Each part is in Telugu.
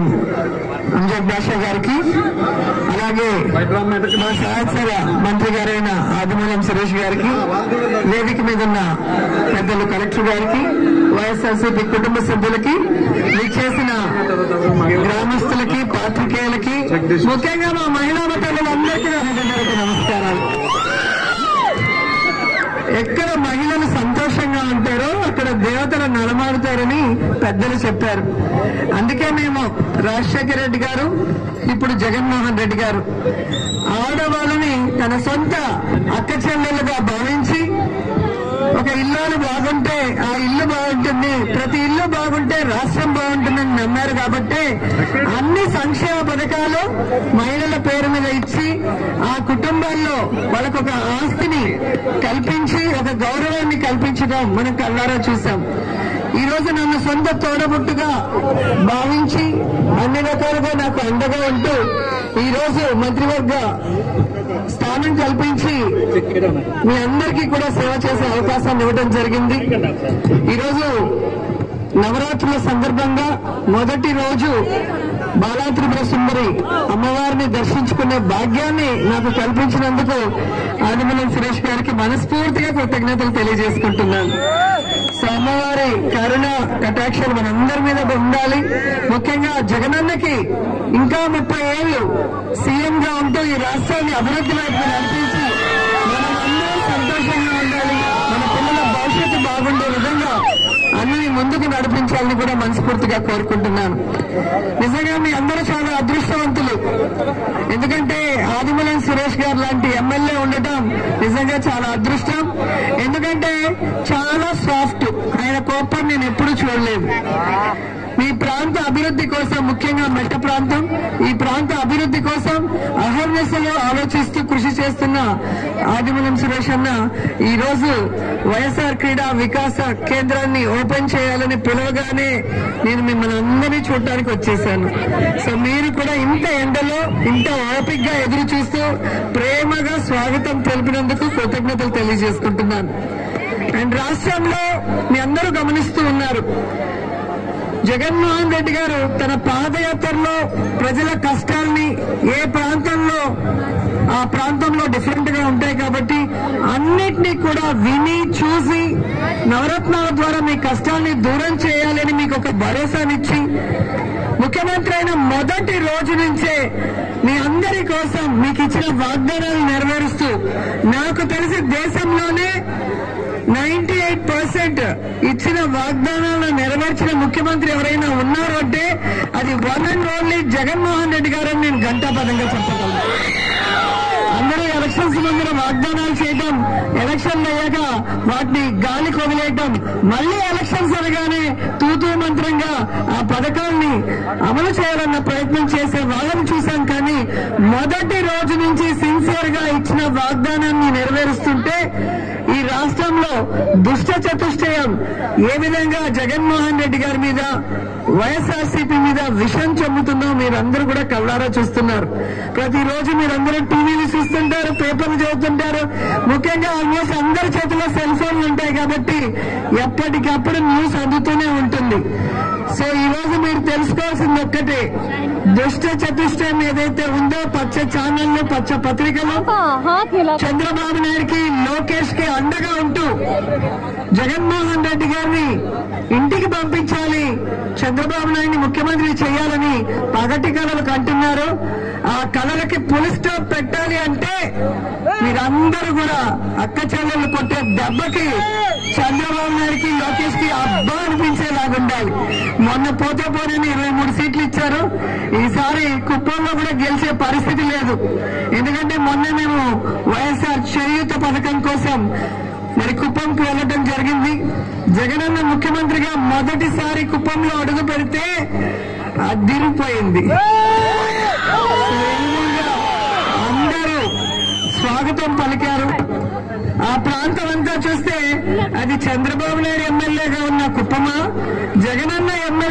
అంజద్ బాషా గారికి అలాగే మా సహచర మంత్రి గారైన ఆదిమూలం సురేష్ గారికి వేదిక మీద ఉన్న పెద్దలు కలెక్టర్ గారికి వైఎస్ఆర్సీపీ కుటుంబ సభ్యులకి చేసిన గ్రామస్తులకి పాత్రికేయులకి ముఖ్యంగా మా మహిళా తల్లులందరికీ నా హృదయపూర్వక నమస్కారాలు ఎక్కడ మహిళలు సంతోషంగా ఉంటారో అక్కడ దేవతలు నడమాడుతారని పెద్దలు చెప్పారు అందుకే మేము రాజశేఖర రెడ్డి గారు ఇప్పుడు జగన్మోహన్ రెడ్డి గారు ఆడవాళ్ళని తన సొంత అక్క చెల్లెలుగా భావించి ఒక ఇల్లు బాగుంటే ఆ ఇల్లు బాగుంటుంది ప్రతి ఇల్లు బాగుంటే రాష్ట్రం బాగుంటుందని నమ్మారు కాబట్టి అన్ని సంక్షేమ పథకాలు మహిళల పేరు మీద ఇచ్చి ఆ కుటుంబాల్లో వాళ్ళకు ఒక ఆస్తిని కల్పించి ఒక గౌరవాన్ని కల్పించడం మనం కళ్ళారా చూసాం ఈ రోజు నన్ను సొంత తోడబుట్టుగా భావించి అన్ని రకాలుగా నాకు అండగా ఉంటూ ఈ రోజు మంత్రివర్గ స్థానం కల్పించి మీ అందరికీ కూడా సేవ చేసే అవకాశాన్ని ఇవ్వడం జరిగింది ఈరోజు నవరాత్రుల సందర్భంగా మొదటి రోజు బాలాత్రిపుర సుందరి అమ్మవారిని దర్శించుకునే భాగ్యాన్ని నాకు కల్పించినందుకు ఆదిమలం సురేష్ గారికి మనస్ఫూర్తిగా కృతజ్ఞతలు తెలియజేసుకుంటున్నాను సో అమ్మవారి కరుణ కటాక్షాలు మనందరి మీద ఉండాలి ముఖ్యంగా జగనన్నకి ఇంకా ముప్పై ఏళ్ళు సీఎం గా ఉంటూ ఈ రాష్ట్రాన్ని అభివృద్ధి వైపు నడిపించి మనం అందరం సంతోషంగా ఉండాలి మన పిల్లల భవిష్యత్తు బాగుండే విధంగా అన్ని ముందుకు నడిపించాలని కూడా మనస్ఫూర్తిగా కోరుకుంటున్నాను నిజంగా మీ అందరూ చాలా అదృష్టవంతులు ఎందుకంటే ఆదిమలం సురేష్ గారు లాంటి ఎమ్మెల్యే ఉండటం నిజంగా చాలా అదృష్టం ఎందుకంటే చాలా సాఫ్ట్ ఆయన కోపం నేను ఎప్పుడూ చూడలేదు మీ ప్రాంత అభివృద్ధి కోసం ముఖ్యంగా మెట్ట ప్రాంతం ఈ ప్రాంత అభివృద్ధి కోసం అహర్నిశలో ఆలోచిస్తూ కృషి చేస్తున్న ఆదిమూలం సురేష్ అన్న ఈ రోజు వైఎస్ఆర్ క్రీడా వికాస కేంద్రాన్ని ఓపెన్ చేయాలని పిలవగానే నేను మిమ్మల్ని అందరినీ చూడటానికి వచ్చేసాను సో మీరు కూడా ఇంత ఎండలో ఇంత ఓపిక్ గా ఎదురు చూస్తూ ప్రేమగా స్వాగతం తెలిపినందుకు కృతజ్ఞతలు తెలియజేసుకుంటున్నాను అండ్ రాష్ట్రంలో మీ అందరూ గమనిస్తూ ఉన్నారు జగన్మోహన్ రెడ్డి గారు తన పాదయాత్రలో ప్రజల కష్టాల్ని ఏ ప్రాంతంలో ఆ ప్రాంతంలో డిఫరెంట్ గా ఉంటాయి కాబట్టి అన్నిటినీ కూడా విని చూసి నవరత్నాల ద్వారా మీ కష్టాల్ని దూరం చేయాలని మీకు ఒక భరోసానిచ్చి ముఖ్యమంత్రి అయిన మొదటి రోజు నుంచే మీ అందరి కోసం మీకు ఇచ్చిన వాగ్దానాలు నెరవేరుస్తూ నాకు తెలిసి దేశంలోనే నైన్టీ ఎయిట్ పర్సెంట్ ఇచ్చిన వాగ్దానాలను నెరవేర్చిన ముఖ్యమంత్రి ఎవరైనా ఉన్నారు అంటే అది one and only Jaganmohan Reddy గారని నేను ఘంటాపదంగా చెప్పగలను అందరూ ఎలక్షన్స్ ముందర వాగ్దానాలు చేయడం ఎలక్షన్లు అయ్యాక వాటిని గాలి కొదిలేయటం మళ్ళీ ఎలక్షన్స్ అనగానే తూతూ మంత్రంగా ఆ పథకాల్ని అమలు చేయాలన్న ప్రయత్నం చేసే వాళ్ళని చూశాం కానీ మొదటి రోజు నుంచి సిన్సియర్ గా ఇచ్చిన వాగ్దానాన్ని నెరవేరుస్తుంటే ఈ రాష్ట్రంలో దుష్ట చతుష్టయం ఏ విధంగా జగన్మోహన్ రెడ్డి గారి మీద వైఎస్ఆర్సీపీ మీద విషం చెమ్ముతుందో మీరందరూ కూడా కళ్ళారా చూస్తున్నారు ప్రతిరోజు మీరందరూ టీవీలు చూస్తుంటారు పేపర్లు చదువుతుంటారు ముఖ్యంగా ఆల్మోస్ట్ అందరి చేతిలో సెల్ ఫోన్లు ఉంటాయి కాబట్టి ఎప్పటికప్పుడు న్యూస్ అందుతూనే ఉంటుంది సో ఈ రోజు మీరు తెలుసుకోవాల్సింది ఒక్కటే దుష్ట చతుష్టయం ఏదైతే ఉందో పచ్చ ఛానళ్ళు పచ్చ పత్రికలు हाथ हिला చంద్రబాబు నాయుడికి లోకేష్ కి అండగా ఉంటూ జగన్మోహన్ రెడ్డి గారిని ఇంటికి పంపించాలి చంద్రబాబు నాయుడిని ముఖ్యమంత్రి చేయాలని పగటి కళలు కంటున్నారు ఆ కళలకి పులి స్టాప్ పెట్టాలి అంటే మీరందరూ కూడా అక్క చెల్లెలు కొట్టే దెబ్బకి చంద్రబాబు నాయుడికి లోకేష్ కి అబ్బా అనిపించేలాగా ఉండాలి మొన్న పోతే పోనని ఇరవై మూడు సీట్లు ఇచ్చారు ఈసారి కుప్పంలో కూడా గెలిచే పరిస్థితి లేదు ఎందుకంటే మొన్న మేము వైఎస్ఆర్ చేయూత పథకం కోసం మరి కుప్పంకి వెళ్ళడం జరిగింది జగనన్న ముఖ్యమంత్రిగా మొదటిసారి కుప్పంలో అడుగు పెడితే అదిరిపోయింది స్వయంగా అందరూ స్వాగతం పలికారు ఆ ప్రాంతం అంతా చూస్తే అది చంద్రబాబు నాయుడు ఎమ్మెల్యేగా ఉన్న కుప్పమా జగనన్న ఎమ్మెల్యేగా ఉన్న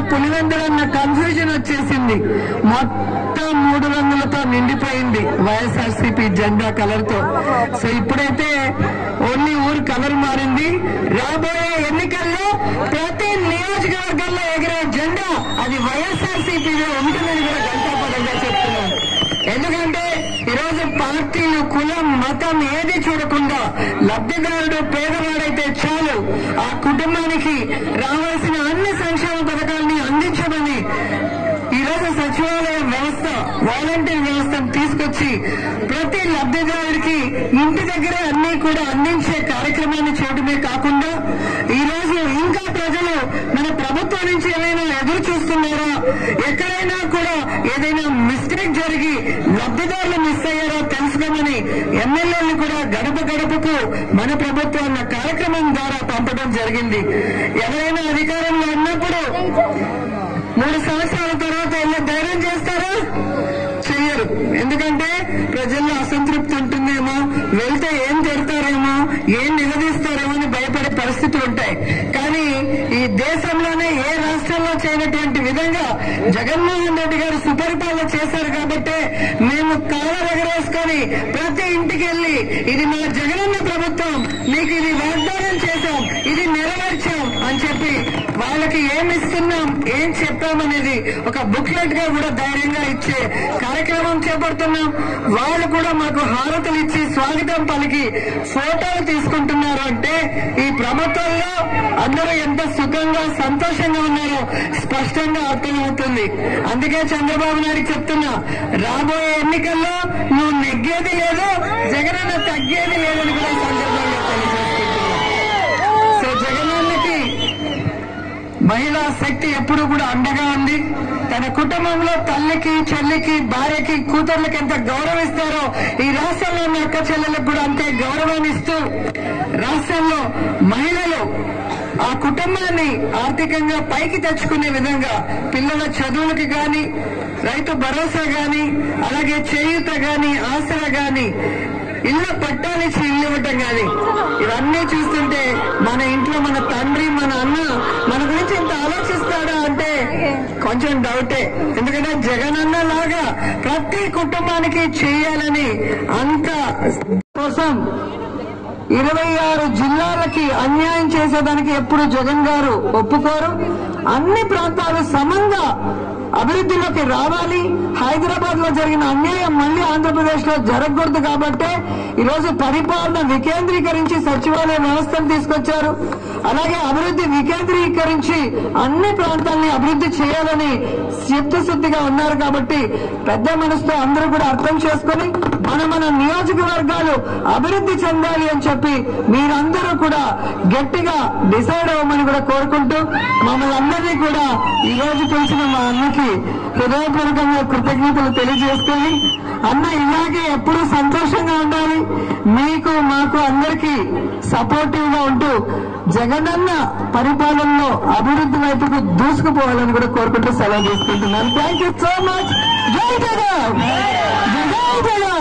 పులివెందులన్న కన్ఫ్యూజన్ వచ్చేసింది మొత్తం మూడు రంగులతో నిండిపోయింది వైఎస్ఆర్సీపీ జెండా కలర్ తో సో ఇప్పుడైతే ఓన్లీ ఊరు కలర్ మారింది రాబోయే ఎన్నికల్లో ప్రతి నియోజకవర్గంలో ఎగిరే జెండా అది వైఎస్ఆర్సీపీలో ఉంటుందని కూడా ఘంటాపదంగా చెప్తున్నాను ఎందుకంటే ఈరోజు పార్టీలు కులం మతం ఏది చూడకుండా లబ్ధిదారుడు పేదవాడైతే చాలు ఆ కుటుంబానికి రావాల్సిన అన్ని సంక్షేమ పథకాలని అందించమని ఈరోజు సచివాలయ వ్యవస్థ వాలంటీర్ వ్యవస్థను తీసుకొచ్చి ప్రతి లబ్ధిదారుడికి ఇంటి దగ్గరే అన్ని కూడా అందించే కార్యక్రమాన్ని చేయడమే కాకుండా ఈ రోజు ఇంకా ప్రజలు మన ప్రభుత్వం నుంచి ఏమైనా ఎదురు చూస్తున్నారా ఎక్కడైనా కూడా ఏదైనా మిస్టేక్ జరిగి లబ్ధిదారులు మిస్ అయ్యారో తెలుసుకోమని ఎమ్మెల్యేలు కూడా గడప గడపకు మన ప్రభుత్వం అన్న కార్యక్రమం ద్వారా పంపడం జరిగింది ఎవరైనా అధికారంలో ఉన్నప్పుడు మూడు సంవత్సరాల తర్వాత వెళ్ళి ధైర్యం చేస్తారా చెయ్యరు ఎందుకంటే ప్రజల్లో అసంతృప్తి ఉంటుందేమో వెళ్తే ఏం తిడతారేమో ఏం నిలదీస్తారేమో అని భయపడే పరిస్థితులు ఉంటాయి కానీ ఈ దేశంలోనే ఏ రాష్ట్రంలో చేయనటువంటి విధంగా జగన్మోహన్ రెడ్డి గారు సుపరిపాలన చేశారు కాబట్టి మేము కాలర్ ఎగరేసుకొని ప్రతి ఇంటికి వెళ్ళి ఇది మా జగనన్న ప్రభుత్వం మీకు ఇది వాగ్దానం చేశాం ఇది నెరవేర్చాం అని చెప్పి వాళ్ళకి ఏం ఇస్తున్నాం ఏం చెప్పామనేది ఒక బుక్లెట్ గా కూడా ధైర్యంగా ఇచ్చే కార్యక్రమం చేపడుతున్నాం వాళ్ళు కూడా మాకు హారతులు ఇచ్చి స్వాగతం పలికి ఫోటోలు తీసుకుంటున్నారు అంటే ఈ ప్రభుత్వంలో అందరూ ఎంత సుఖంగా సంతోషంగా ఉన్నారో స్పష్టంగా అర్థమవుతుంది అందుకే చంద్రబాబు నాయుడు చెప్తున్నా రాబోయే ఎన్నికల్లో నువ్వు నెగ్గేది లేదు జగనన్న తగ్గేది లేదని కూడా ఈ సందర్భంగా తెలియజేసుకుంటున్నా సో జగనన్నకి మహిళా శక్తి ఎప్పుడు కూడా అండగా ఉంది తన కుటుంబంలో తల్లికి చెల్లికి భార్యకి కూతుర్లకి ఎంత గౌరవిస్తారో ఈ రాష్ట్రంలో ఉన్న అక్క చెల్లెలకు కూడా అంతే గౌరవాన్ని ఇస్తూ రాష్ట్రంలో మహిళలు ఆ కుటుంబాన్ని ఆర్థికంగా పైకి తెచ్చుకునే విధంగా పిల్లల చదువులకి గాని రైతు భరోసా గాని అలాగే చేయూత గాని ఆసరా గాని ఇళ్ళ పట్టాలిచ్చి ఇల్లు ఇవ్వటం గాని ఇవన్నీ చూస్తుంటే మన ఇంట్లో మన తండ్రి మన అన్న మన గురించి ఇంత ఆలోచిస్తాడా అంటే కొంచెం డౌటే ఎందుకంటే జగనన్న లాగా ప్రతి కుటుంబానికి చేయాలని అంత కోసం ఇరవై ఆరు జిల్లాలకి అన్యాయం చేసేదానికి ఎప్పుడు జగన్ గారు ఒప్పుకోరు అన్ని ప్రాంతాలు సమంగా అభివృద్ధిలోకి రావాలి హైదరాబాద్ లో జరిగిన అన్యాయం మళ్ళీ ఆంధ్రప్రదేశ్ లో జరగకూడదు కాబట్టే ఈరోజు పరిపాలన వికేంద్రీకరించి సచివాలయ వ్యవస్థను తీసుకొచ్చారు అలాగే అభివృద్ధి వికేంద్రీకరించి అన్ని ప్రాంతాలని అభివృద్ధి చేయాలని చిత్తశుద్ధిగా ఉన్నారు కాబట్టి పెద్ద మనసుతో అందరూ కూడా అర్థం చేసుకొని మన మన నియోజకవర్గాలు అభివృద్ధి చెందాలి అని చెప్పి మీరందరూ కూడా గట్టిగా డిసైడ్ అవ్వమని కూడా కోరుకుంటూ మమ్మల్ని అందరినీ కూడా ఈ రోజు పిలిచిన మా అన్నకి హృదయపూర్వకంగా కృతజ్ఞతలు తెలియజేసుకొని అన్న ఇలాగే ఎప్పుడూ సంతోషంగా ఉండాలి మీకు మాకు అందరికీ సపోర్టివ్ గా ఉంటూ జగనన్న పరిపాలనలో అభివృద్ధి వైపుకు దూసుకుపోవాలని కూడా కోరుకుంటూ సెలవు తీసుకుంటున్నాను థ్యాంక్ యూ సో మచ్ జై జగన్ జై జగన్